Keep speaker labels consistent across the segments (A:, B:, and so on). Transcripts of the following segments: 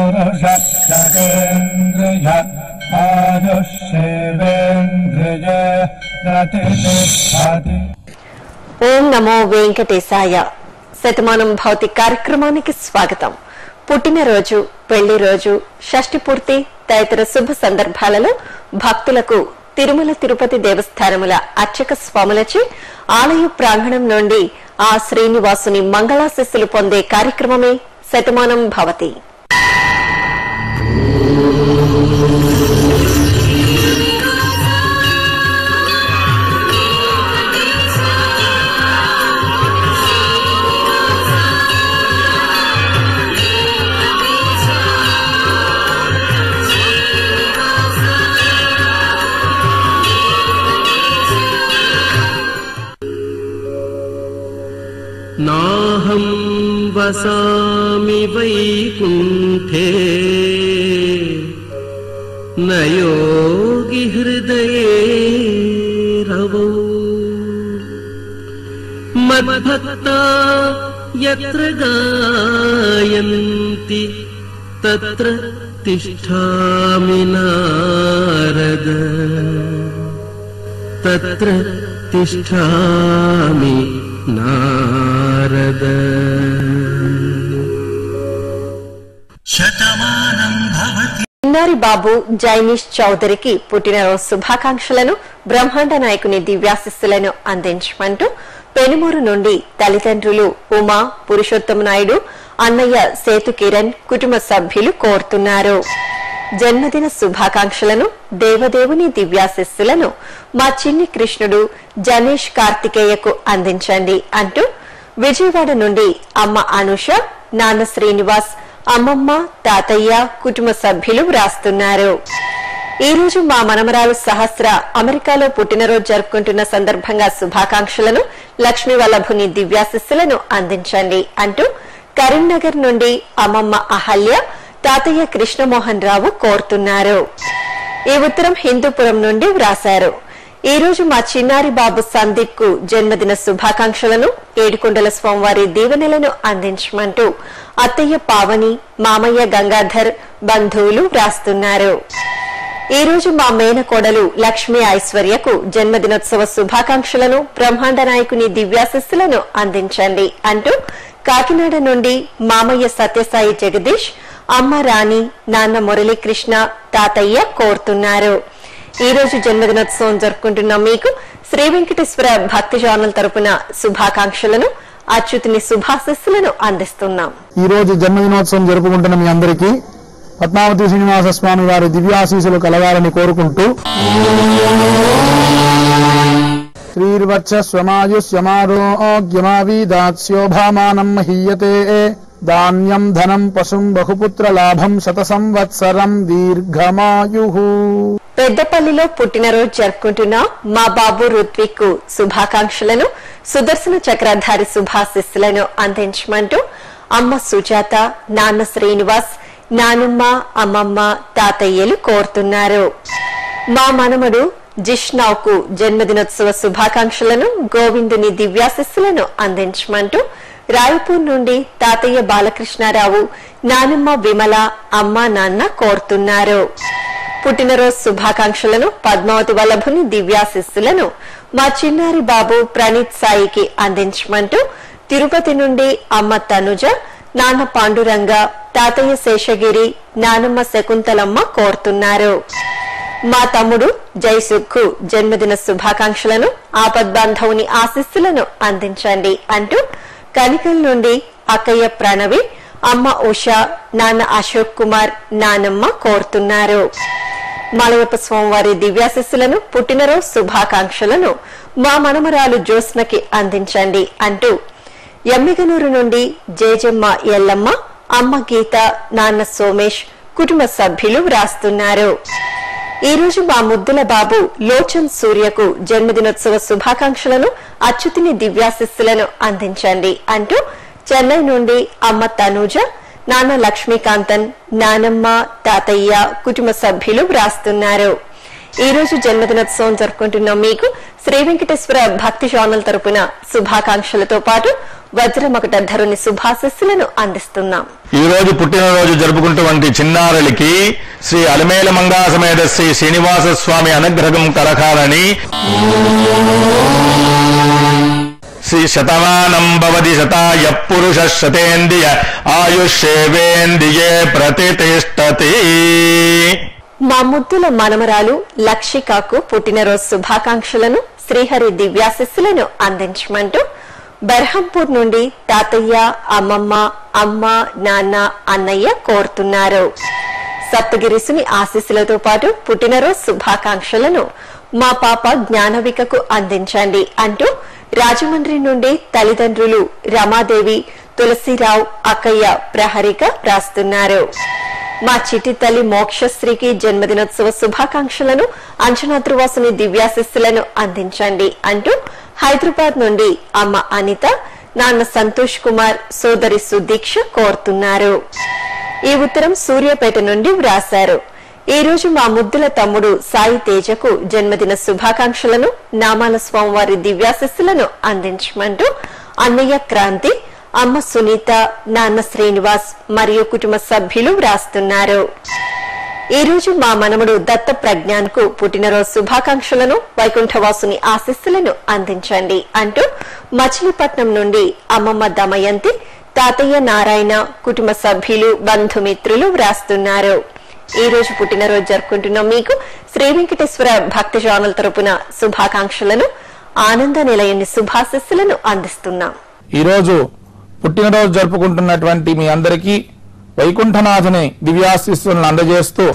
A: पुरुष शतेन्द्रिय आयुष्येवेन्द्रिय प्रतिष्ठति
B: ఓం నమో వెంకటేశాయ శతమానం భౌతిక కార్యక్రమానికి స్వాగతం పుట్టినరోజు పెళ్లి రోజు షష్ఠి పూర్తి తదితర శుభ సందర్భాలలో భక్తులకు తిరుమల తిరుపతి దేవస్థానముల అర్చక స్వాములచే ఆలయ ప్రాంగణం నుండి ఆ శ్రీనివాసుని మంగళాశిస్సులు పొందే కార్యక్రమమే శతమానం భవతి
C: नाहं वसामि वैकुण्ठे न योगि हृदये रवौ मद्भक्ता यत्र गायन्ति तत्र तिष्ठामि नारद तत्र तिष्ठामि नारद
B: చిన్నారి బాబు జైనీష్ చౌదరికి పుట్టినరోజు శుభాకాంక్షలను బ్రహ్మాండ నాయకుని దివ్యాశిస్సులను అందించమంటూ పెనుమూరు నుండి తల్లిదండ్రులు ఉమా పురుషోత్తమ నాయుడు అన్నయ్య సేతు కిరణ్ కుటుంబ సభ్యులు కోరుతున్నారు జన్మదిన శుభాకాంక్షలను దేవదేవుని దివ్యాశిస్సులను మా చిన్ని కృష్ణుడు జనేష్ కార్తికేయకు అందించండి అంటూ విజయవాడ నుండి అమ్మ అనుష నాన్న శ్రీనివాస్ అమ్మమ్మ తాతయ్య కుటుంబ సభ్యులు వ్రాస్తున్నారు ఈ రోజు మా మనమరాలు సహస్ర అమెరికాలో పుట్టినరోజు జరుపుకుంటున్న సందర్భంగా శుభాకాంక్షలను లక్ష్మీ వల్లభుని దివ్యాశిస్సులను అందించండి అంటూ కరీంనగర్ నుండి అమ్మమ్మ అహల్య తాతయ్య కృష్ణమోహన్ రావు కోరుతున్నారు ఈ ఉత్తరం హిందూపురం నుండి వ్రాశారు ఈ రోజు మా చిన్నారి బాబు సందీప్ కు జన్మదిన శుభాకాంక్షలను ఏడుకొండల స్వామివారి దీవెనలను అందించమంటూ అత్తయ్య పావని మామయ్య గంగాధర్ బంధువులు వ్రాస్తున్నారు ఈ రోజు మా మేనకోడలు లక్ష్మీ ఐశ్వర్యకు జన్మదినోత్సవ శుభాకాంక్షలను బ్రహ్మాండ నాయకుని దివ్యాశిస్సులను అందించండి అంటూ కాకినాడ నుండి మామయ్య సత్యసాయి జగదీష్ అమ్మ రాణి నాన్న మురళీకృష్ణ తాతయ్య కోరుతున్నారు ఈ రోజు జన్మదినోత్సవం జరుపుకుంటున్న మీకు శ్రీ వెంకటేశ్వర భక్తి జర్నల్ తరపున శుభాకాంక్షలను అచ్యుతుని శుభాశిస్సులను అందిస్తున్నాం
D: ఈ రోజు జన్మదినోత్సవం జరుపుకుంటున్న మీ అందరికీ పద్మావతి శ్రీనివాస స్వామి వారి దివ్యాశీసులు కలగాలని కోరుకుంటూ శ్రీర్వక్షస్వమాయుష్యమారోగ్యమావీదాస్యోభామానం మహీయతే ధాన్యం ధనం పశుం బహుపుత్ర లాభం శత సంవత్సరం దీర్ఘమాయు
B: పెద్దపల్లిలో పుట్టినరోజు జరుపుకుంటున్న మా బాబు రుత్విక్ కు శుభాకాంక్షలను సుదర్శన చక్రధారి శుభాశిస్సులను అందించమంటూ అమ్మ సుజాత నాన్న శ్రీనివాస్ నానమ్మ అమ్మమ్మ తాతయ్యలు కోరుతున్నారు మా మనమడు జిష్ణావ్ కు జన్మదినోత్సవ శుభాకాంక్షలను గోవిందుని దివ్యాశిస్సులను అందించమంటూ రాయపూర్ నుండి తాతయ్య బాలకృష్ణారావు నానమ్మ విమల అమ్మ నాన్న కోరుతున్నారు పుట్టినరోజు శుభాకాంక్షలను పద్మావతి వల్లభుని దివ్యాశిస్సులను మా చిన్నారి బాబు ప్రణీత్ సాయికి అందించమంటూ తిరుపతి నుండి అమ్మ తనుజ నాన్న పాండురంగ తాతయ్య శేషగిరి నానమ్మ శకుంతలమ్మ కోరుతున్నారు మా తమ్ముడు జైసుఖ్ జన్మదిన శుభాకాంక్షలను ఆపద్బాంధవుని ఆశీస్సులను అందించండి అంటూ కనికల్ నుండి అక్కయ్య ప్రణవి అమ్మ ఉష నాన్న అశోక్ కుమార్ నానమ్మ కోరుతున్నారు మలయప్ప స్వామివారి దివ్యాశిస్సులను పుట్టినరోజు శుభాకాంక్షలను మా మనమరాలు జ్యోత్స్నకి అందించండి అంటూ ఎమ్మిగనూరు నుండి జేజమ్మ ఎల్లమ్మ అమ్మ గీత నాన్న సోమేష్ కుటుంబ సభ్యులు వ్రాస్తున్నారు ఈ రోజు మా ముద్దుల బాబు లోచన్ సూర్యకు జన్మదినోత్సవ శుభాకాంక్షలను అచ్యుతిని దివ్యాశిస్సులను అందించండి అంటూ చెన్నై నుండి అమ్మ తనూజ నాన్న లక్ష్మీకాంతన్ నానమ్మ తాతయ్య కుటుంబ సభ్యులు వ్రాస్తున్నారు ఈ రోజు జన్మదినోత్సవం జరుపుకుంటున్న మీకు శ్రీ వెంకటేశ్వర భక్తి ఛానల్ తరపున శుభాకాంక్షలతో పాటు వజ్రమకుట ధరుని శుభాశస్సులను అందిస్తున్నాం
E: ఈ రోజు పుట్టినరోజు జరుపుకుంటున్నటువంటి చిన్నారులకి శ్రీ అలమేల మంగా సమేత శ్రీ శ్రీనివాస స్వామి అనుగ్రహం కలకాలని శ్రీ శతమానం భవతి శతాయ పురుష శతేంద్రియ ఆయుష్యేవేంద్రియే ప్రతిష్టతి
B: మా ముద్దుల మనమరాలు లక్షికాకు పుట్టినరోజు శుభాకాంక్షలను శ్రీహరి దివ్యాశస్సులను అందించమంటూ బెర్హంపూర్ నుండి తాతయ్య అమ్మమ్మ అమ్మ నాన్న అన్నయ్య కోరుతున్నారు సప్తగిరిసుని ఆశీస్సులతో పాటు పుట్టినరోజు శుభాకాంక్షలను మా పాప జ్ఞానవికకు అందించండి అంటూ రాజమండ్రి నుండి తల్లిదండ్రులు రమాదేవి తులసిరావు అక్కయ్య ప్రహరిక రాస్తున్నారు మా చిట్టి తల్లి మోక్షశ్రీకి జన్మదినోత్సవ శుభాకాంక్షలను అంజనాద్రివాసుని దివ్యాశిస్సులను అందించండి అంటూ హైదరాబాద్ నుండి అమ్మ అనిత నాన్న సంతోష్ కుమార్ సోదరి సుదీక్ష కోరుతున్నారు ఈ ఉత్తరం సూర్యాపేట నుండి వ్రాశారు ఈ రోజు మా ముద్దుల తమ్ముడు సాయి తేజకు జన్మదిన శుభాకాంక్షలను నామాల స్వామివారి దివ్యాశిస్సులను అందించమంటూ అన్నయ్య క్రాంతి అమ్మ సునీత నాన్న శ్రీనివాస్ మరియు కుటుంబ సభ్యులు వ్రాస్తున్నారు ఈ రోజు మా మనముడు దత్త ప్రజ్ఞాన్ కు పుట్టినరోజు శుభాకాంక్షలను వైకుంఠవాసుని ఆశీస్సులను అందించండి అంటూ మచిలీపట్నం నుండి అమ్మమ్మ దమయంతి తాతయ్య నారాయణ కుటుంబ సభ్యులు బంధుమిత్రులు వ్రాస్తున్నారు ఈ రోజు పుట్టినరోజు జరుపుకుంటున్న మీకు శ్రీ వెంకటేశ్వర భక్తి ఛానల్ తరపున శుభాకాంక్షలను ఆనంద నిలయని శుభాశస్సులను అందిస్తున్నాం
D: ఈ రోజు పుట్టినరోజు జరుపుకుంటున్నటువంటి మీ అందరికీ వైకుంఠనాథుని దివ్యాశిస్సులను అందజేస్తూ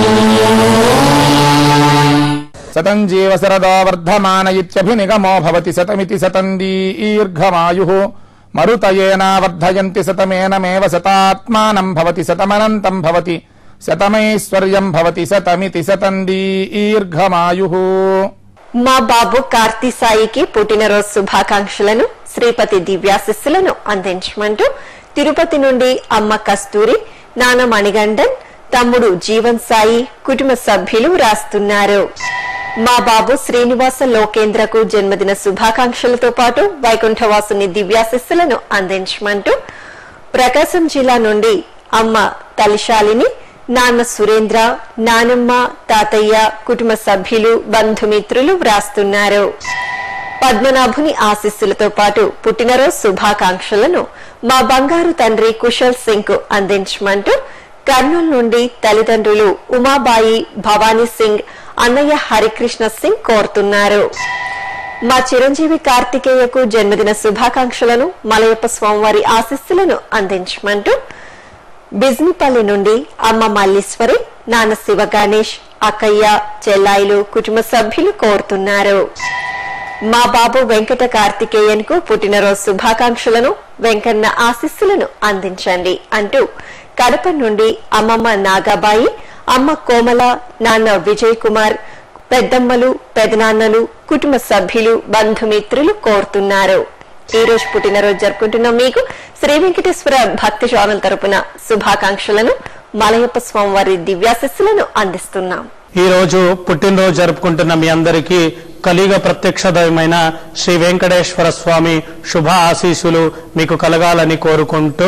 D: శతం జీవ శరదో వర్ధమాన ఇత్యభినిగమో భవతి శతమితి శతం దీర్ఘమాయు మరుతయేన వర్ధయంతి శతమేనమేవ శతాత్మానం భవతి శతమనంతం భవతి శతమైశ్వర్యం భవతి శతమితి శతం దీర్ఘమాయు
B: మా బాబు కార్తీ సాయికి పుట్టినరోజు శుభాకాంక్షలను శ్రీపతి దివ్యాశిస్సులను అందించమంటూ తిరుపతి నుండి అమ్మ కస్తూరి నాన్న మణిగండన్ తమ్ముడు జీవన్ సాయి కుటుంబ సభ్యులు రాస్తున్నారు మా బాబు శ్రీనివాస లోకేంద్రకు జన్మదిన శుభాకాంక్షలతో పాటు వైకుంఠవాసుని దివ్యాశిస్సులను అందించమంటూ ప్రకాశం జిల్లా నుండి అమ్మ తలిశాలిని నాన్న సురేంద్ర నానమ్మ తాతయ్య కుటుంబ సభ్యులు బంధుమిత్రులు వ్రాస్తున్నారు పద్మనాభుని ఆశీస్సులతో పాటు పుట్టినరోజు శుభాకాంక్షలను మా బంగారు తండ్రి కుశల్ సింగ్ కు అందించమంటూ కర్నూలు నుండి తల్లిదండ్రులు ఉమాబాయి భవానీ సింగ్ అన్నయ్య హరికృష్ణ సింగ్ కోరుతున్నారు మా చిరంజీవి కార్తికేయకు జన్మదిన శుభాకాంక్షలను మలయప్ప స్వామివారి ఆశీస్సులను అందించమంటూ బిజ్నిపల్లి నుండి అమ్మ మల్లీశ్వరి నాన్న శివ గణేష్ అక్కయ్య చెల్లాయిలు కుటుంబ సభ్యులు కోరుతున్నారు మా బాబు వెంకట కార్తికేయన్ కు పుట్టినరోజు శుభాకాంక్షలను వెంకన్న ఆశీస్సులను అందించండి అంటూ కడప నుండి అమ్మమ్మ నాగాబాయి అమ్మ కోమల నాన్న విజయ్ కుమార్ పెద్దమ్మలు పెదనాన్నలు కుటుంబ సభ్యులు బంధుమిత్రులు కోరుతున్నారు ఈ రోజు పుట్టినరోజు జరుపుకుంటున్న మీకు శ్రీ వెంకటేశ్వర భక్తి ఛానల్ తరపున శుభాకాంక్షలను మలయప్ప స్వామివారి దివ్యాశస్సులను అందిస్తున్నాం
F: ఈ రోజు పుట్టినరోజు జరుపుకుంటున్న మీ అందరికీ కలియుగ ప్రత్యక్ష దైవమైన శ్రీ వెంకటేశ్వర స్వామి శుభ ఆశీస్సులు మీకు కలగాలని కోరుకుంటూ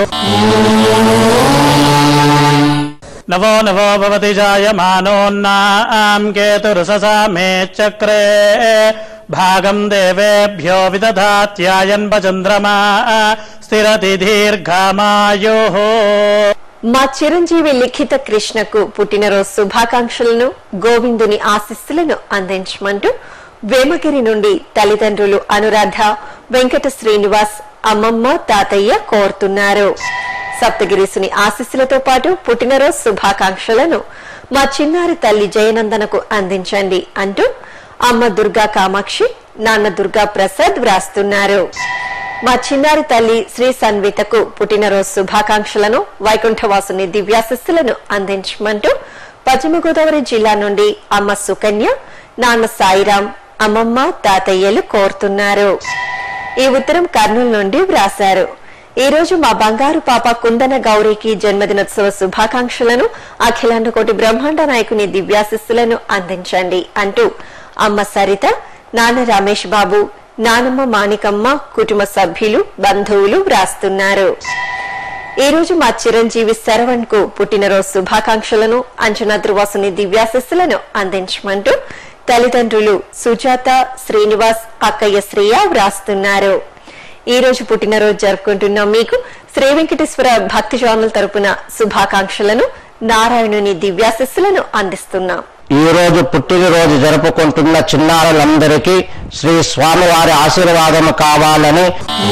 F: నవో నవో భవతి జాయమానోన్నాం కేతురుససా మే చక్రే భాగం దేవేభ్యో విదధాత్యాయన్ భచంద్రమా స్థిరతి దీర్ఘమాయో
B: మా చిరంజీవి లిఖిత కృష్ణకు పుట్టినరోజు శుభాకాంక్షలను గోవిందుని ఆశీస్సులను అందించమంటూ వేమగిరి నుండి తల్లిదండ్రులు అనురాధ వెంకట శ్రీనివాస్ అమ్మమ్మ తాతయ్య కోరుతున్నారు సప్తగిరీసుని ఆశీస్సులతో పాటు పుట్టినరోజు శుభాకాంక్షలను మా చిన్నారి తల్లి జయనందనకు అందించండి అంటూ అమ్మ దుర్గా కామాక్షి నాన్న దుర్గా ప్రసాద్ వ్రాస్తున్నారు మా చిన్నారి తల్లి శ్రీ సన్వితకు పుట్టినరోజు శుభాకాంక్షలను వైకుంఠవాసుని దివ్యాశస్సులను అందించమంటూ పశ్చిమ గోదావరి జిల్లా నుండి అమ్మ సుకన్య నాన్న సాయిరాం అమ్మమ్మ తాతయ్యలు కోరుతున్నారు ఈ ఉత్తరం కర్నూలు నుండి వ్రాశారు ఈ రోజు మా బంగారు పాప కుందన గౌరీకి జన్మదినోత్సవ శుభాకాంక్షలను అఖిలాండ కోటి బ్రహ్మాండ నాయకుని దివ్యాశిస్సులను అందించండి అంటూ అమ్మ సరిత నాన్న రమేష్ బాబు నానమ్మ మాణికమ్మ కుటుంబ సభ్యులు బంధువులు వ్రాస్తున్నారు ఈ రోజు మా చిరంజీవి శరవణ్ కు పుట్టినరోజు శుభాకాంక్షలను అంచనా ధృవాసుని దివ్యాశిస్సులను అందించమంటూ తల్లిదండ్రులు సుజాత శ్రీనివాస్ అక్కయ్య శ్రీయ వ్రాస్తున్నారు ఈ రోజు పుట్టినరోజు జరుపుకుంటున్న మీకు శ్రీ వెంకటేశ్వర భక్తి ఛానల్ తరపున శుభాకాంక్షలను నారాయణుని దివ్యాశిస్సులను అందిస్తున్నాం
G: ఈ రోజు పుట్టినరోజు జరుపుకుంటున్న చిన్నారులందరికీ శ్రీ స్వామివారి ఆశీర్వాదం కావాలని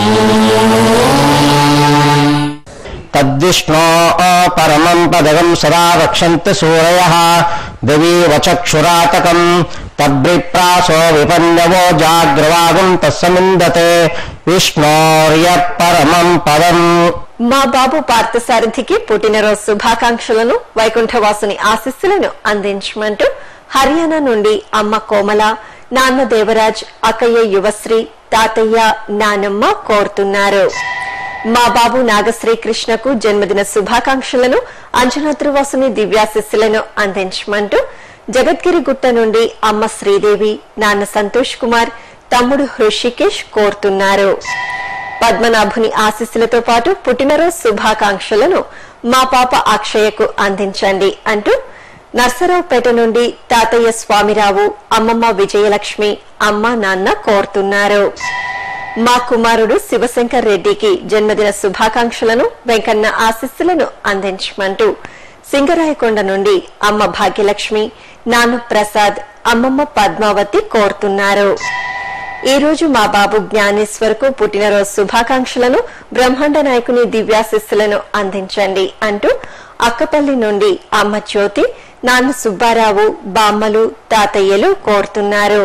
G: తద్విష్ణో పరమం పదగం సదా రక్షంతి సూరయ దివీ వచక్షురాతకం తద్విప్రాసో విపన్నవో జాగ్రవాగం తస్సమిందతే విష్ణోర్య పరమం పదం
B: మా బాబు పార్థసారథికి పుట్టినరోజు శుభాకాంక్షలను వైకుంఠవాసుని ఆశీస్సులను అందించమంటూ హర్యానా నుండి అమ్మ కోమల నాన్న దేవరాజ్ అక్కయ్య యువశ్రీ తాతయ్య నానమ్మ కోరుతున్నారు మా బాబు నాగశ్రీ కృష్ణకు జన్మదిన శుభాకాంక్షలను అంజనాద్రివాసుని దివ్యాశిస్సులను అందించమంటూ జగద్గిరి గుట్ట నుండి అమ్మ శ్రీదేవి నాన్న సంతోష్ కుమార్ తమ్ముడు హృషికేష్ కోరుతున్నారు పద్మనాభుని ఆశీస్సులతో పాటు పుట్టినరోజు శుభాకాంక్షలను మా పాప అక్షయకు అందించండి అంటూ నర్సరావుపేట నుండి తాతయ్య స్వామిరావు అమ్మమ్మ విజయలక్ష్మి అమ్మ నాన్న కోరుతున్నారు మా కుమారుడు శివశంకర్ రెడ్డికి జన్మదిన శుభాకాంక్షలను వెంకన్న ఆశీస్సులను అందించమంటూ సింగరాయకొండ నుండి అమ్మ భాగ్యలక్ష్మి నాన్న ప్రసాద్ అమ్మమ్మ పద్మావతి కోరుతున్నారు ఈ రోజు మా బాబు జ్ఞానేశ్వర్కు పుట్టినరోజు శుభాకాంక్షలను బ్రహ్మాండ నాయకుని దివ్యాశిస్సులను అందించండి అంటూ అక్కపల్లి నుండి అమ్మ జ్యోతి నాన్న సుబ్బారావు బామ్మలు తాతయ్యలు కోరుతున్నారు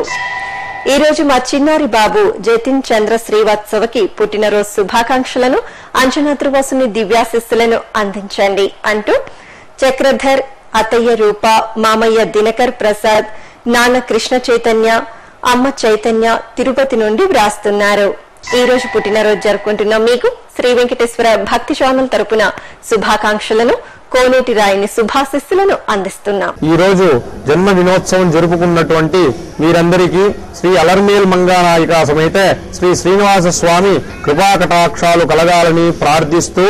B: ఈ రోజు మా చిన్నారి బాబు జతిన్ చంద్ర శ్రీవాత్సవకి పుట్టినరోజు శుభాకాంక్షలను అంజనాద్రివాసుని దివ్యాశిస్సులను అందించండి అంటూ చక్రధర్ అత్తయ్య రూప మామయ్య దినకర్ ప్రసాద్ నాన్న కృష్ణ చైతన్య అమ్మ చైతన్య తిరుపతి నుండి వ్రాస్తున్నారు ఈ రోజు పుట్టినరోజు జరుపుకుంటున్న మీకు శ్రీ వెంకటేశ్వర భక్తి ఛానల్ తరపున శుభాకాంక్షలను కోనేటి రాయిని శుభాశిస్సులను అందిస్తున్నాం
D: ఈ రోజు జన్మ దినోత్సవం జరుపుకున్నటువంటి వీరందరికీ శ్రీ అలర్మేల్ మంగానాయిక సమేత శ్రీ శ్రీనివాస స్వామి కృపా కటాక్షాలు కలగాలని ప్రార్థిస్తూ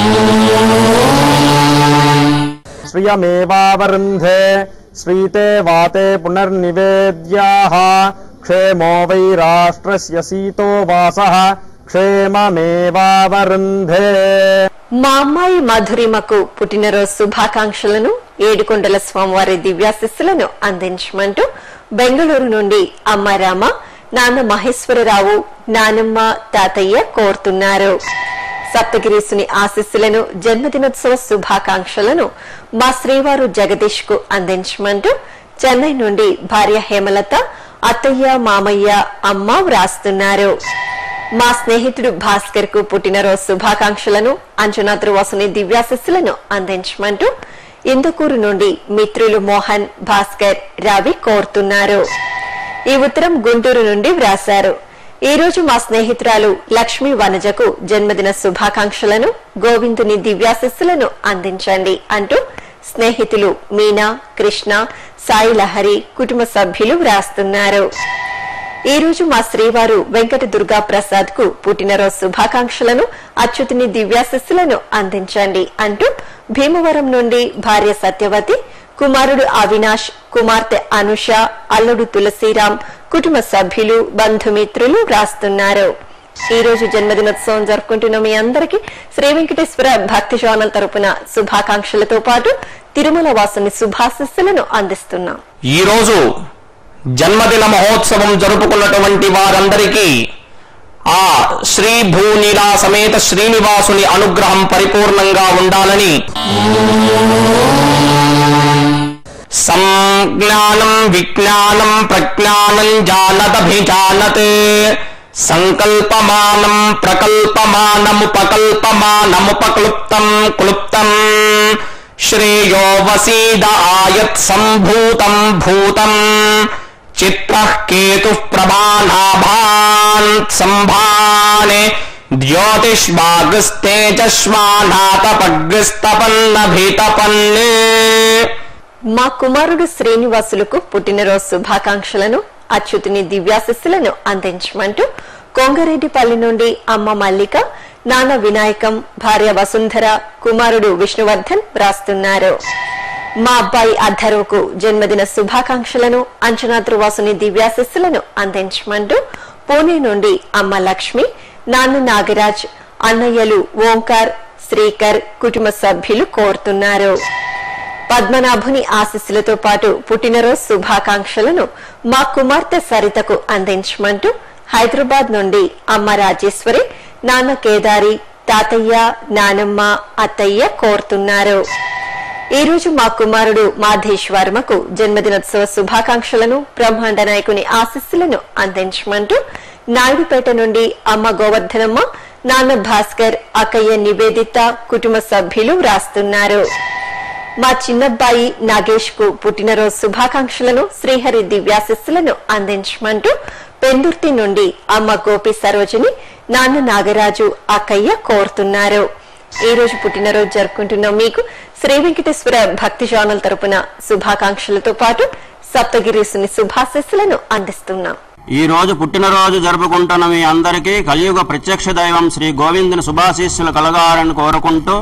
D: శ్రియమేవావరుంధే శ్రీతే వాతే పునర్నివేద్యాః క్షేమో వై రాష్ట్రస్య సీతో వాసః క్షేమమేవావరుంధే
B: మా అమ్మాయి మధురిమకు పుట్టినరోజు శుభాకాంక్షలను ఏడుకొండల స్వామివారి దివ్యాశిస్సులను అందించమంటూ బెంగళూరు నుండి అమ్మ రామ నాన్న మహేశ్వరరావు నానమ్మ తాతయ్య కోరుతున్నారు సప్తగిరీసుని ఆశీస్సులను జన్మదినోత్సవ శుభాకాంక్షలను మా శ్రీవారు జగదీష్ కు అందించమంటూ చెన్నై నుండి భార్య హేమలత అత్తయ్య మామయ్య అమ్మ వ్రాస్తున్నారు మా స్నేహితుడు భాస్కర్ కు పుట్టినరోజు శుభాకాంక్షలను అంజనాద్రివాసుని దివ్యాశస్సులను అందించమంటూ ఇందుకూరు నుండి మిత్రులు మోహన్ భాస్కర్ రవి కోరుతున్నారు ఈ ఉత్తరం గుంటూరు నుండి వ్రాశారు ఈ రోజు మా స్నేహితురాలు లక్ష్మీ వనజకు జన్మదిన శుభాకాంక్షలను గోవిందుని దివ్యాశస్సులను అందించండి అంటూ స్నేహితులు మీనా కృష్ణ సాయి లహరి కుటుంబ సభ్యులు వ్రాస్తున్నారు ఈ రోజు మా శ్రీవారు వెంకట దుర్గా ప్రసాద్ కు పుట్టినరోజు శుభాకాంక్షలను అచ్యుతుని దివ్యాశస్సులను అందించండి అంటూ భీమవరం నుండి భార్య సత్యవతి కుమారుడు అవినాష్ కుమార్తె అనుష అల్లుడు తులసిరాం కుటుంబ సభ్యులు బంధుమిత్రులు వ్రాస్తున్నారు ఈ రోజు జన్మదినోత్సవం జరుపుకుంటున్న మీ అందరికీ శ్రీ వెంకటేశ్వర భక్తి ఛానల్ తరపున శుభాకాంక్షలతో పాటు తిరుమల వాసుని శుభాశస్సులను అందిస్తున్నాం
G: ఈ రోజు జన్మదిన మహోత్సవం జరుపుకున్నటువంటి వారందరికీ ఆ శ్రీ భూనీలా సమేత శ్రీనివాసుని అనుగ్రహం పరిపూర్ణంగా ఉండాలని సంజ్ఞానం విజ్ఞానం ప్రజ్ఞానం జానదభిజానత్ సంకల్పమానం ప్రకల్పమానముపకల్పమానముపక్లుప్తం క్లుప్తం శ్రేయో వసీద ఆయత్ సంభూతం భూతం చిత్ర కేతు ప్రభానాభాన్ సంభానే ద్యోతిష్మాగస్తేజస్మానాతపగ్స్తపన్నభితపన్నే
B: మా కుమారుడు శ్రీనివాసులకు పుట్టినరోజు శుభాకాంక్షలను అచ్యుతుని దివ్యాశిస్సులను అందించమంటూ కొంగరెడ్డిపల్లి నుండి అమ్మ మల్లిక నాన్న వినాయకం భార్య వసుంధర కుమారుడు విష్ణువర్ధన్ వ్రాస్తున్నారు మా అబ్బాయి అద్ధర్వకు జన్మదిన శుభాకాంక్షలను అంచనాద్రువాసుని దివ్యాశిస్సులను అందించమంటూ పూణే నుండి అమ్మ లక్ష్మి నాన్న నాగరాజ్ అన్నయ్యలు ఓంకార్ శ్రీకర్ కుటుంబ సభ్యులు కోరుతున్నారు పద్మనాభుని ఆశీస్సులతో పాటు పుట్టినరోజు శుభాకాంక్షలను మా కుమార్తె సరితకు అందించమంటూ హైదరాబాద్ నుండి అమ్మ రాజేశ్వరి నాన్న కేదారి తాతయ్య నానమ్మ అత్తయ్య కోరుతున్నారు ఈ రోజు మా కుమారుడు మాధేష్ వర్మకు జన్మదినోత్సవ శుభాకాంక్షలను బ్రహ్మాండ నాయకుని ఆశీస్సులను అందించమంటూ నాయుడుపేట నుండి అమ్మ గోవర్ధనమ్మ నాన్న భాస్కర్ అక్కయ్య నివేదిత కుటుంబ సభ్యులు వ్రాస్తున్నారు మా చిన్నబ్బాయి నాగేష్ కు పుట్టినరోజు శుభాకాంక్షలను శ్రీహరి దివ్యాశిస్సులను అందించమంటూ పెందుర్తి నుండి అమ్మ గోపి సరోజిని నాన్న నాగరాజు అక్కయ్య కోరుతున్నారు ఈ రోజు పుట్టినరోజు జరుపుకుంటున్న మీకు శ్రీ వెంకటేశ్వర భక్తి ఛానల్ తరపున శుభాకాంక్షలతో పాటు సప్తగిరీసుని శుభాశిస్సులను అందిస్తున్నాం
H: ఈ రోజు పుట్టినరోజు జరుపుకుంటున్న మీ అందరికీ కలియుగ ప్రత్యక్ష దైవం శ్రీ గోవిందుని శుభాశీస్సులు కలగాలని కోరుకుంటూ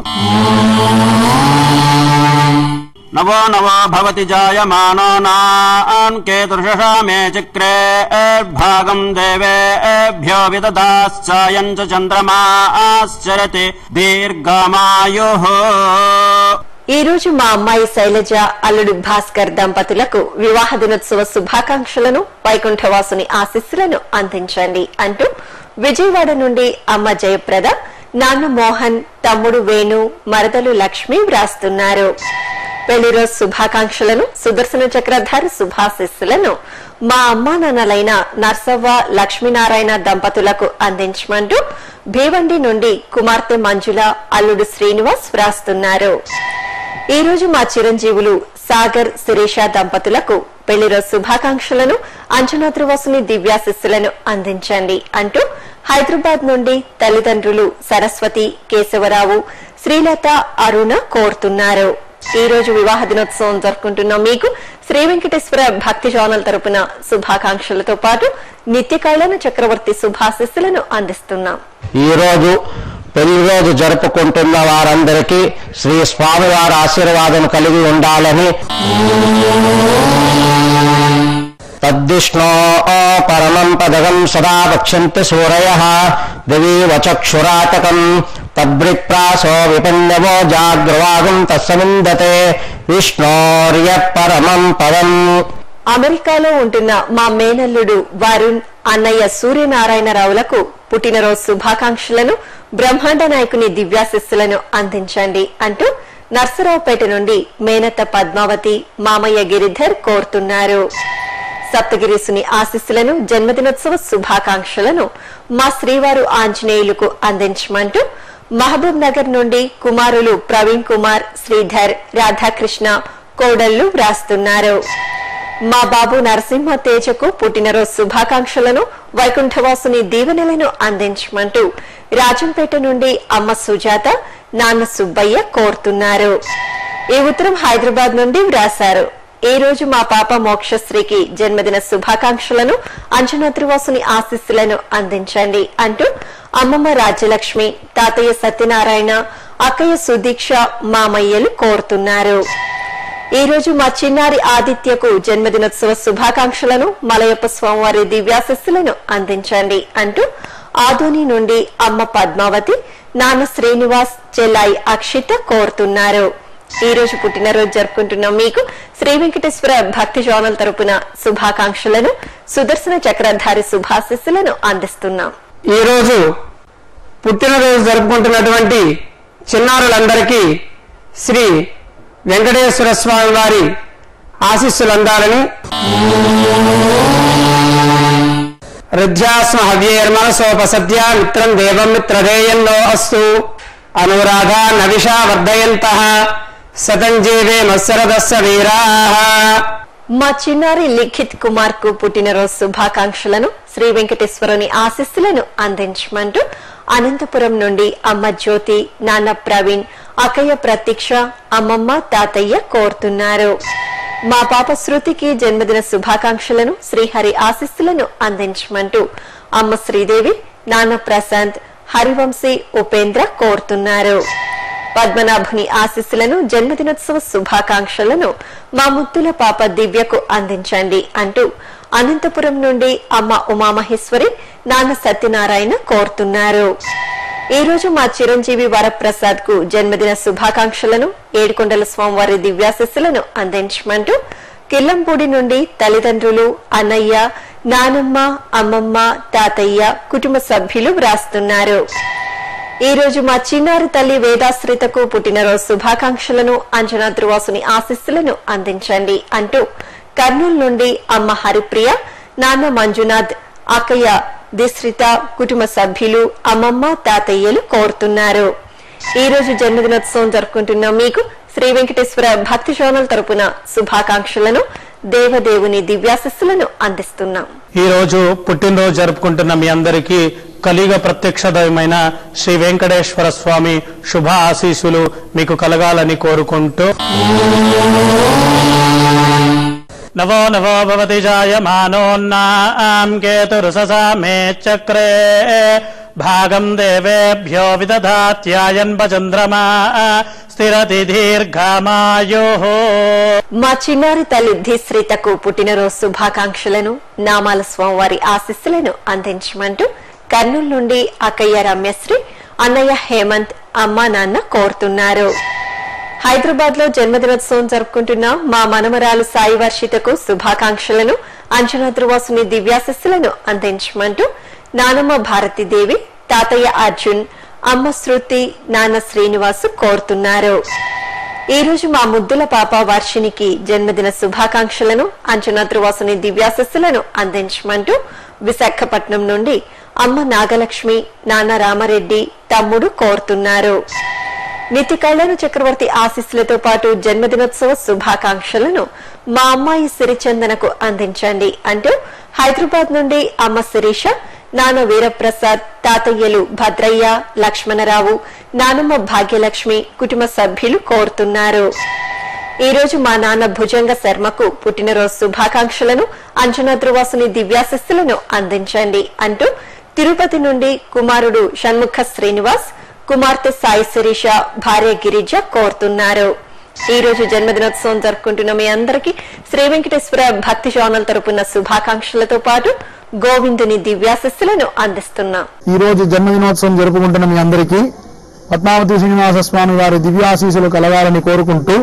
H: నవో నవో భవతి జాయమానో నాన్ కేతుర్షషా మే చక్రే భాగం దేవేభ్యో విదదాశ్చాయం చ చంద్రమాశ్చరతి దీర్ఘమాయు
B: ఈ రోజు మా అమ్మాయి శైలజ అల్లుడు భాస్కర్ దంపతులకు వివాహ దినోత్సవ శుభాకాంక్షలను వైకుంఠవాసుని ఆశీస్సులను అందించండి అంటూ విజయవాడ నుండి అమ్మ జయప్రద నాన్న మోహన్ తమ్ముడు వేణు మరదలు లక్ష్మి వ్రాస్తున్నారు పెళ్లిరోజు శుభాకాంక్షలను సుదర్శన చక్రధారి శుభాశిస్సులను మా అమ్మా నాన్నలైన నర్సవ్వ లక్ష్మీనారాయణ దంపతులకు అందించమంటూ భీవండి నుండి కుమార్తె మంజుల అల్లుడు శ్రీనివాస్ వ్రాస్తున్నారు ఈ రోజు మా చిరంజీవులు సాగర్ శిరీష దంపతులకు పెళ్లిరోజు శుభాకాంక్షలను అంజనాద్రివాసుని దివ్యాశిస్సులను అందించండి అంటూ హైదరాబాద్ నుండి తల్లిదండ్రులు సరస్వతి కేశవరావు శ్రీలత అరుణ కోరుతున్నారు ఈ రోజు వివాహ దినోత్సవం జరుపుకుంటున్న మీకు శ్రీ వెంకటేశ్వర భక్తి ఛానల్ తరపున శుభాకాంక్షలతో పాటు నిత్య కళ్యాణ చక్రవర్తి శుభాశిస్సులను అందిస్తున్నాం
G: ఈ రోజు పెళ్లి రోజు జరుపుకుంటున్న వారందరికీ శ్రీ స్వామివారి ఆశీర్వాదం కలిగి ఉండాలని తద్విష్ణో పరమం పదగం సదా వక్ష్యంతి సూరయ దివీవ చక్షురాటకం తద్విప్రాసో విపన్నవో జాగ్రవాగం తస్సమిందతే విష్ణోర్య పరమం పదం
B: అమెరికాలో ఉంటున్న మా మేనల్లుడు వరుణ్ అన్నయ్య సూర్యనారాయణరావులకు పుట్టినరోజు శుభాకాంక్షలను బ్రహ్మాండ నాయకుని దివ్యాశిస్సులను అందించండి అంటూ నర్సరావుపేట నుండి మేనత్త పద్మావతి మామయ్య గిరిధర్ కోరుతున్నారు సప్తగిరీసుని ఆశీస్సులను జన్మదినోత్సవ శుభాకాంక్షలను మా శ్రీవారు ఆంజనేయులకు అందించమంటూ మహబూబ్ నగర్ నుండి కుమారులు ప్రవీణ్ కుమార్ శ్రీధర్ రాధాకృష్ణ కోడళ్లు వ్రాస్తున్నారు మా బాబు నరసింహ తేజకు పుట్టినరోజు శుభాకాంక్షలను వైకుంఠవాసుని దీవెనలను అందించమంటూ రాజంపేట నుండి అమ్మ సుజాత నాన్న సుబ్బయ్య కోరుతున్నారు ఈ ఉత్తరం హైదరాబాద్ నుండి వ్రాశారు ఈ రోజు మా పాప మోక్షశ్రీకి జన్మదిన శుభాకాంక్షలను అంజనాద్రివాసుని ఆశీస్సులను అందించండి అంటూ అమ్మమ్మ రాజ్యలక్ష్మి తాతయ్య సత్యనారాయణ అక్కయ్య సుదీక్ష మామయ్యలు కోరుతున్నారు ఈ రోజు మా చిన్నారి ఆదిత్యకు జన్మదినోత్సవ శుభాకాంక్షలను మలయప్ప స్వామివారి దివ్యాశస్సులను అందించండి అంటూ ఆదోని నుండి అమ్మ పద్మావతి నాన్న శ్రీనివాస్ చెల్లాయి అక్షిత కోరుతున్నారు ఈ రోజు పుట్టినరోజు జరుపుకుంటున్న మీకు శ్రీ వెంకటేశ్వర భక్తి ఛానల్ తరపున శుభాకాంక్షలను సుదర్శన చక్రధారి శుభాశిస్సులను అందిస్తున్నాం
I: ఈ రోజు పుట్టినరోజు జరుపుకుంటున్నటువంటి చిన్నారులందరికీ శ్రీ వెంకటేశ్వర స్వామి వారి ఆశీస్సులు అందాలని రుద్ధ్యాస్మ హవ్యేర్మనసోపసద్య మిత్రం దేవం మిత్రదేయన్నో అస్తు అనురాధ నవిషా వర్ధయంత సతంజీవే మత్సరదస్స వీరా
B: మా చిన్నారి లిఖిత్ కుమార్ కు పుట్టినరోజు శుభాకాంక్షలను శ్రీ వెంకటేశ్వరుని ఆశీస్సులను అందించమంటూ అనంతపురం నుండి అమ్మ జ్యోతి నాన్న ప్రవీణ్ అక్కయ్య ప్రతీక్ష అమ్మమ్మ తాతయ్య కోరుతున్నారు మా పాప శృతికి జన్మదిన శుభాకాంక్షలను శ్రీహరి ఆశీస్సులను అందించమంటూ అమ్మ శ్రీదేవి నాన్న ప్రశాంత్ హరివంశీ ఉపేంద్ర కోరుతున్నారు పద్మనాభుని ఆశీస్సులను జన్మదినోత్సవ శుభాకాంక్షలను మా ముద్దుల పాప దివ్యకు అందించండి అంటూ అనంతపురం నుండి అమ్మ ఉమామహేశ్వరి నాన్న సత్యనారాయణ కోరుతున్నారు ఈ రోజు మా చిరంజీవి వరప్రసాద్ కు జన్మదిన శుభాకాంక్షలను ఏడుకొండల స్వామివారి దివ్యాశస్సులను అందించమంటూ కిల్లంపూడి నుండి తల్లిదండ్రులు అన్నయ్య నానమ్మ అమ్మమ్మ తాతయ్య కుటుంబ సభ్యులు వ్రాస్తున్నారు ఈ రోజు మా చిన్నారి తల్లి వేదాశ్రితకు పుట్టినరోజు శుభాకాంక్షలను అంజనా ధ్రువాసుని ఆశీస్సులను అందించండి అంటూ కర్నూలు నుండి అమ్మ హరిప్రియ నాన్న మంజునాథ్ అక్కయ్య దిశ్రిత కుటుంబ సభ్యులు అమ్మమ్మ తాతయ్యలు కోరుతున్నారు ఈ రోజు జన్మదినోత్సవం జరుపుకుంటున్న మీకు శ్రీ వెంకటేశ్వర భక్తి ఛానల్ తరపున శుభాకాంక్షలను దేవదేవుని దివ్యాశస్సులను అందిస్తున్నాం
F: ఈ రోజు పుట్టినరోజు జరుపుకుంటున్న మీ అందరికీ కలిగ ప్రత్యక్ష దైవమైన శ్రీ వెంకటేశ్వర స్వామి శుభ ఆశీస్సులు మీకు కలగాలని కోరుకుంటూ నవో నవో భవతి జాయమానోన్నాం కేతురుససా మే చక్రే భాగం దేవేభ్యో విదధాత్యాయన్ చంద్రమా స్థిరతి దీర్ఘమాయో
B: మా చిన్నారి తల్లి ధిశ్రితకు పుట్టినరోజు శుభాకాంక్షలను నామాల స్వామివారి ఆశీస్సులను అందించమంటూ కర్నూలు నుండి అక్కయ్య రమ్యశ్రీ అన్నయ్య హేమంత్ అమ్మా నాన్న కోరుతున్నారు హైదరాబాద్ లో జన్మదినోత్సవం జరుపుకుంటున్న మా మనమరాలు సాయి వర్షితకు శుభాకాంక్షలను అంజనా ధ్రువాసుని దివ్యాశస్సులను అందించమంటూ నానమ్మ భారతీదేవి తాతయ్య అర్జున్ అమ్మ శృతి నాన్న శ్రీనివాసు కోరుతున్నారు ఈ రోజు మా ముద్దుల పాప వర్షినికి జన్మదిన శుభాకాంక్షలను అంచనా ధ్రువాసుని దివ్యాశస్సులను అందించమంటూ విశాఖపట్నం నుండి అమ్మ నాగలక్ష్మి నాన్న రామరెడ్డి తమ్ముడు కోరుతున్నారు నితి కళ్యాణ చక్రవర్తి ఆశీస్సులతో పాటు జన్మదినోత్సవ శుభాకాంక్షలను మా అమ్మాయి సిరిచందనకు అందించండి అంటూ హైదరాబాద్ నుండి అమ్మ శిరీష నాన్న వీరప్రసాద్ తాతయ్యలు భద్రయ్య లక్ష్మణరావు నానమ్మ భాగ్యలక్ష్మి కుటుంబ సభ్యులు కోరుతున్నారు ఈ రోజు మా నాన్న భుజంగ శర్మకు పుట్టినరోజు శుభాకాంక్షలను అంజనా ధ్రువాసుని దివ్యాశస్సులను అందించండి అంటూ తిరుపతి నుండి కుమారుడు షణ్ముఖ శ్రీనివాస్ కుమార్తె సాయి శిరీష భార్య గిరిజ కోరుతున్నారు ఈ రోజు జన్మదినోత్సవం జరుపుకుంటున్న మీ అందరికీ శ్రీ వెంకటేశ్వర భక్తి ఛానల్ తరపున శుభాకాంక్షలతో పాటు గోవిందుని దివ్యాశస్సులను అందిస్తున్నాం
D: ఈ రోజు జన్మదినోత్సవం జరుపుకుంటున్న మీ అందరికీ పద్మావతి శ్రీనివాస స్వామి వారి దివ్యాశీసులు కలగాలని కోరుకుంటూ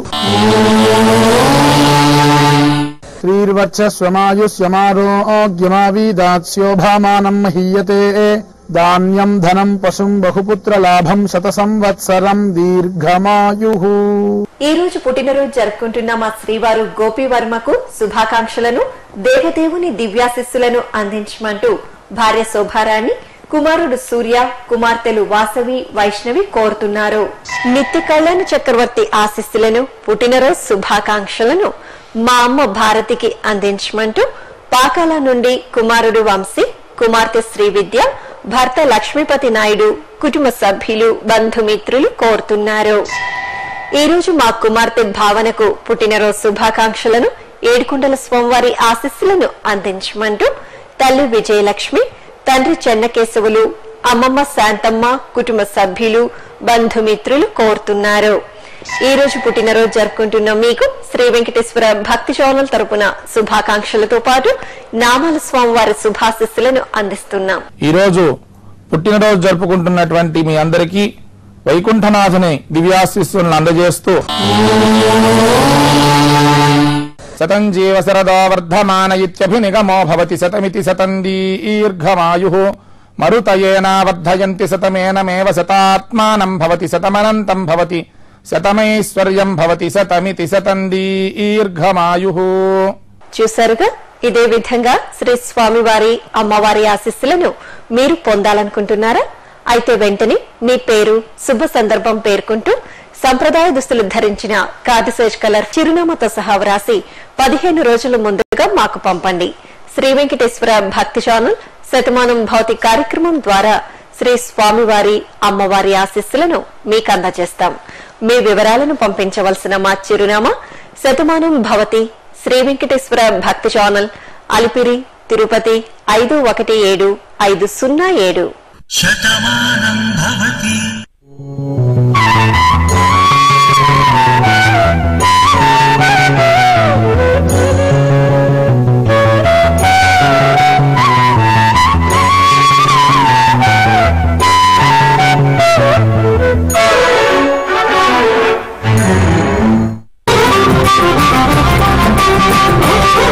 D: శ్రీర్వత్సమాయుష్యమారోగ్యమావీదాస్యోభామానం మహీయతే ధాన్యం ధనం పశుం బహుపుత్ర లాభం శత సంవత్సరం దీర్ఘమాయు
B: ఈ రోజు పుట్టినరోజు జరుపుకుంటున్న మా శ్రీవారు గోపీవర్మకు శుభాకాంక్షలను దేవదేవుని దివ్యాశిస్సులను అందించమంటూ భార్య శోభారాణి కుమారుడు సూర్య కుమార్తెలు వాసవి వైష్ణవి కోరుతున్నారు నిత్య కళ్యాణ చక్రవర్తి ఆశీస్సులను పుట్టినరోజు శుభాకాంక్షలను మా అమ్మ భారతికి అందించమంటూ పాకాల నుండి కుమారుడు వంశీ కుమార్తె శ్రీవిద్య భర్త లక్ష్మీపతి నాయుడు కుటుంబ సభ్యులు బంధుమిత్రులు కోరుతున్నారు ఈ రోజు మా కుమార్తె భావనకు పుట్టినరోజు శుభాకాంక్షలను ఏడుకొండల స్వామివారి ఆశీస్సులను అందించమంటూ తల్లి విజయలక్ష్మి తండ్రి చెన్నకేశవులు అమ్మమ్మ శాంతమ్మ కుటుంబ సభ్యులు బంధుమిత్రులు కోరుతున్నారు ఈ రోజు పుట్టినరోజు జరుపుకుంటున్న మీకు శ్రీ వెంకటేశ్వర భక్తి ఛానల్ తరపున శుభాకాంక్షలతో పాటు నామాల స్వామివారి శుభాశిస్సులను అందిస్తున్నాం
E: ఈ రోజు పుట్టినరోజు జరుపుకుంటున్నటువంటి మీ అందరికీ వైకుంఠనాథుని దివ్యాశిస్సులను అందజేస్తూ శతం జీవ శరదో వర్ధమాన ఇత్యభినిగమో భవతి శతమితి శతం దీర్ఘమాయు మరుతయేన వర్ధయంతి శతమేనమేవ శతాత్మానం భవతి శతమనంతం భవతి శతమైశ్వర్యం భవతి శతమితి శతం దీర్ఘమాయు
B: చూశారుగా ఇదే విధంగా శ్రీ స్వామివారి అమ్మవారి ఆశీస్సులను మీరు పొందాలనుకుంటున్నారా అయితే వెంటనే మీ పేరు శుభ సందర్భం పేర్కొంటూ సంప్రదాయ దుస్తులు ధరించిన కార్డుసేజ్ కలర్ చిరునామాతో సహా వ్రాసి పదిహేను రోజుల ముందుగా మాకు పంపండి శ్రీ వెంకటేశ్వర భక్తి ఛానల్ శతమానం భౌతిక కార్యక్రమం ద్వారా శ్రీ స్వామివారి అమ్మవారి ఆశీస్సులను మీకు అందజేస్తాం మీ వివరాలను పంపించవలసిన మా చిరునామా శతమానం భవతి శ్రీ వెంకటేశ్వర భక్తి ఛానల్ అలిపిరి తిరుపతి ఐదు ఒకటి ఏడు ఐదు సున్నా ఏడు
J: శతమానం భవతి
K: Thank you.